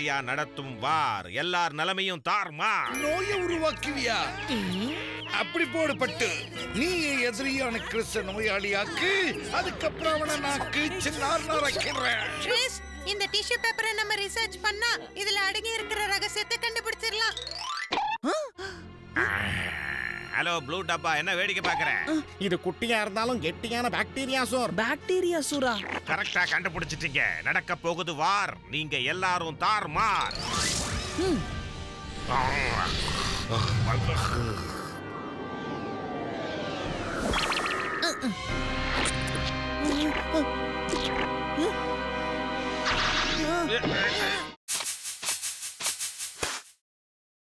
நோயாளியா நடத்தும் வார் எல்லார் நிலைமையும் தார்மார் நோயை உருவாக்குவியா அப்படி போடுபட்டு நீ எதிரியான கிறிஸ்த நோயாளியாக்கு அதுக்கப்புறம் அவனை நான் கிழிச்சு நார் நாராக்கிறேன் ட்ரேஸ் இந்த டிஷ்யூ பேப்பரை நம்ம ரிசர்ச் பண்ணா இதுல அடங்கி இருக்கிற ரகசியத்தை கண்டுபிடிச்சிடலாம் ஹலோ ப்ளூ டப்பா என்ன வேடிக்கை பாக்குற இது குட்டியா இருந்தாலும் கெட்டியான பாக்டீரியா சோர் பாக்டீரியா சூரா கரெக்டா கண்டுபிடிச்சிட்டீங்க நடக்க போகுது வார் நீங்க எல்லாரும் தார்மார்